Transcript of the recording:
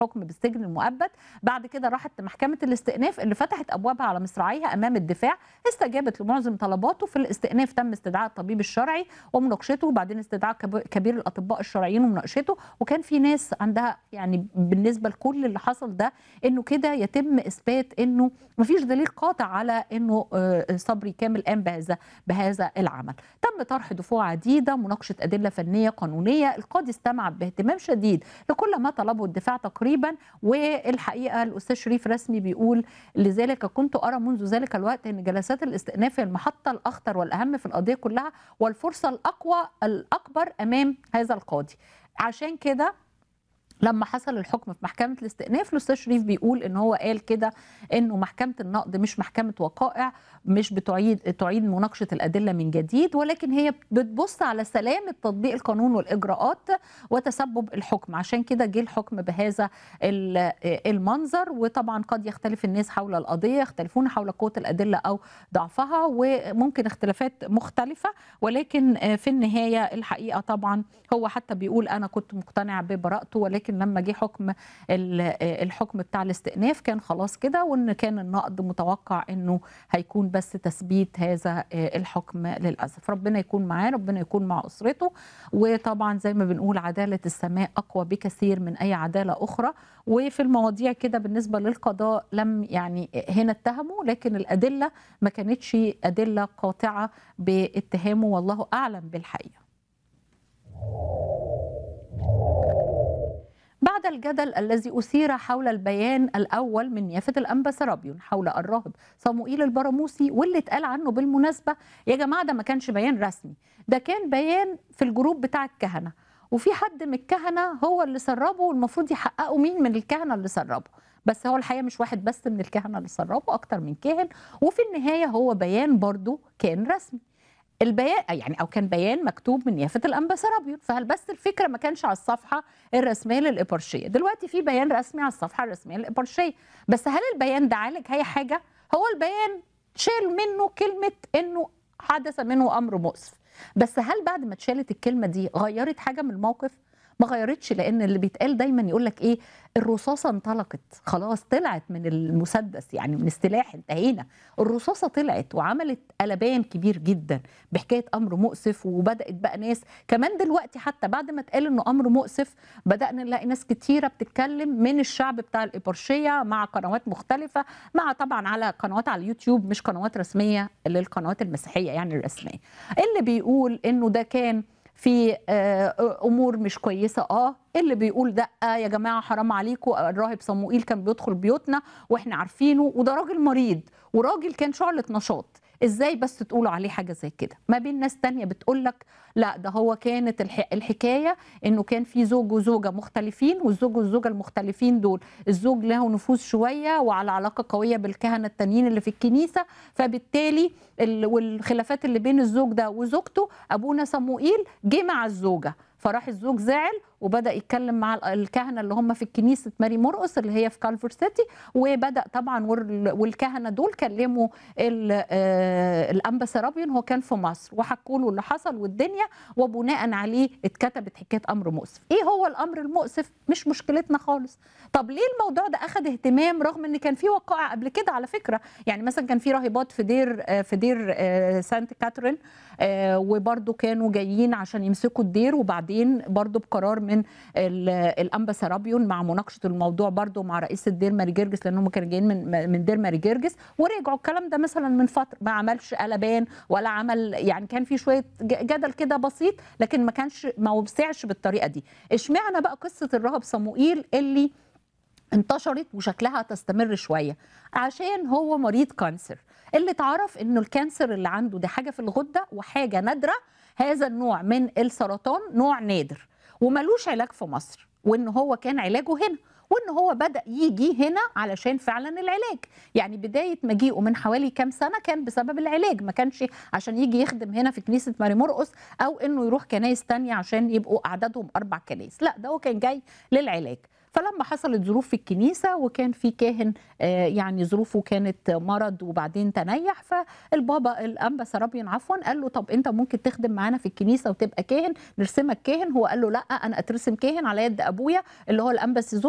حكم بالسجن المؤبد بعد كده راحت محكمة الاستئناف اللي فتحت أبوابها على مصراعيها أمام الدفاع استجابت لمعظم طلباته في الاستئناف تم استدعاء الطبيب الشرعي ومناقشته وبعدين استدعاء كب- كبير الأطباء الشرعيين ومناقشته وكان في ناس عندها يعني بالنسبة لكل اللي حصل ده إنه كده يتم إثبات إنه مفيش دليل قاطع على إنه آه، صبري كامل قام بهذا بهذا العمل تم طرح دفوع عديدة مناقشة أدلة فنية قانونية القاضي استمع باهتمام شديد لكل ما طلبه الدفاع تقريبا والحقيقة الأستاذ شريف رسمي بيقول لذلك كنت أرى منذ ذلك الوقت أن جلسات الاستئناف هي المحطة الأخطر والأهم في القضية كلها والفرصة الأقوى الأكبر أمام هذا القاضي عشان كده لما حصل الحكم في محكمه الاستئناف الاستاذ شريف بيقول ان هو قال كده انه محكمه النقد مش محكمه وقائع مش بتعيد تعيد مناقشه الادله من جديد ولكن هي بتبص على سلامه تطبيق القانون والاجراءات وتسبب الحكم عشان كده جه الحكم بهذا ال- المنظر وطبعا قد يختلف الناس حول القضيه يختلفون حول قوه الادله او ضعفها وممكن اختلافات مختلفه ولكن في النهايه الحقيقه طبعا هو حتى بيقول انا كنت مقتنع ببراءته ولكن لما جه حكم ال- الحكم بتاع الاستئناف كان خلاص كده وان كان النقد متوقع انه هيكون بس تثبيت هذا الحكم للاسف ربنا يكون معاه ربنا يكون مع اسرته وطبعا زي ما بنقول عداله السماء اقوى بكثير من اي عداله اخرى وفي المواضيع كده بالنسبه للقضاء لم يعني هنا اتهموا لكن الادله ما كانتش ادله قاطعه باتهامه والله اعلم بالحقيقه بعد الجدل الذي أثير حول البيان الأول من نيافة الأنبا سرابيون حول الراهب صموئيل البراموسي واللي اتقال عنه بالمناسبة يا جماعة ده ما كانش بيان رسمي ده كان بيان في الجروب بتاع الكهنة وفي حد من الكهنة هو اللي سربه والمفروض يحققوا مين من الكهنة اللي سربه بس هو الحقيقة مش واحد بس من الكهنة اللي سربه أكتر من كاهن وفي النهاية هو بيان برضو كان رسمي البيان يعني او كان بيان مكتوب من يافه الانبا سرابيون فهل بس الفكره ما كانش على الصفحه الرسميه للابرشيه دلوقتي في بيان رسمي على الصفحه الرسميه للابرشيه بس هل البيان ده عالج اي حاجه هو البيان شال منه كلمه انه حدث منه امر مؤسف بس هل بعد ما اتشالت الكلمه دي غيرت حاجه من الموقف ما غيرتش لان اللي بيتقال دايما يقول لك ايه الرصاصه انطلقت خلاص طلعت من المسدس يعني من السلاح انتهينا الرصاصه طلعت وعملت قلبان كبير جدا بحكايه امر مؤسف وبدات بقى ناس كمان دلوقتي حتى بعد ما اتقال انه امر مؤسف بدانا نلاقي ناس كتيره بتتكلم من الشعب بتاع الابرشيه مع قنوات مختلفه مع طبعا على قنوات على اليوتيوب مش قنوات رسميه للقنوات المسيحيه يعني الرسميه اللي بيقول انه ده كان في آه، امور مش كويسه اه اللي بيقول ده يا جماعه حرام عليكم الراهب صموئيل كان بيدخل بيوتنا واحنا عارفينه وده راجل مريض وراجل كان شعله نشاط ازاي بس تقولوا عليه حاجه زي كده ما بين ناس تانية بتقول لك لا ده هو كانت الح... الحكايه انه كان في زوج وزوجه مختلفين والزوج والزوجه المختلفين دول الزوج له نفوذ شويه وعلى علاقه قويه بالكهنه التانيين اللي في الكنيسه فبالتالي ال... والخلافات اللي بين الزوج ده وزوجته ابونا صموئيل جه مع الزوجه فراح الزوج زعل وبدا يتكلم مع الكهنه اللي هم في كنيسه ماري مرقس اللي هي في كالفور سيتي وبدا طبعا وال- والكهنه دول كلموا ال- آه، الانبا سرابيون هو كان في مصر وحكوا له اللي حصل والدنيا وبناء عليه اتكتبت حكايه امر مؤسف ايه هو الامر المؤسف مش مشكلتنا خالص طب ليه الموضوع ده اخذ اهتمام رغم ان كان في وقائع قبل كده على فكره يعني مثلا كان في راهبات في دير آه، في دير آه، سانت كاترين آه، وبرضو كانوا جايين عشان يمسكوا الدير وبعدين برضو بقرار من ال- الانبا سرابيون مع مناقشه الموضوع برضو مع رئيس الدير ماري جرجس لانهم كانوا جايين من من دير ماري جرجس ورجعوا الكلام ده مثلا من فتره ما عملش قلبان ولا عمل يعني كان في شويه ج- جدل كده بسيط لكن ما كانش ما وسعش بالطريقه دي اشمعنى بقى قصه الراهب صموئيل اللي انتشرت وشكلها تستمر شويه عشان هو مريض كانسر اللي اتعرف انه الكانسر اللي عنده ده حاجه في الغده وحاجه نادره هذا النوع من السرطان نوع نادر وملوش علاج في مصر وان هو كان علاجه هنا وان هو بدا يجي هنا علشان فعلا العلاج يعني بدايه مجيئه من حوالي كام سنه كان بسبب العلاج ما كانش عشان يجي يخدم هنا في كنيسه ماري مرقس او انه يروح كنايس تانية عشان يبقوا اعدادهم اربع كنايس لا ده هو كان جاي للعلاج فلما حصلت ظروف في الكنيسه وكان في كاهن آه، يعني ظروفه كانت مرض وبعدين تنيح فالبابا الانبا سرابيون عفوا قال له طب انت ممكن تخدم معانا في الكنيسه وتبقى كاهن نرسمك كاهن هو قال له لا انا اترسم كاهن على يد ابويا اللي هو الانبا سيزون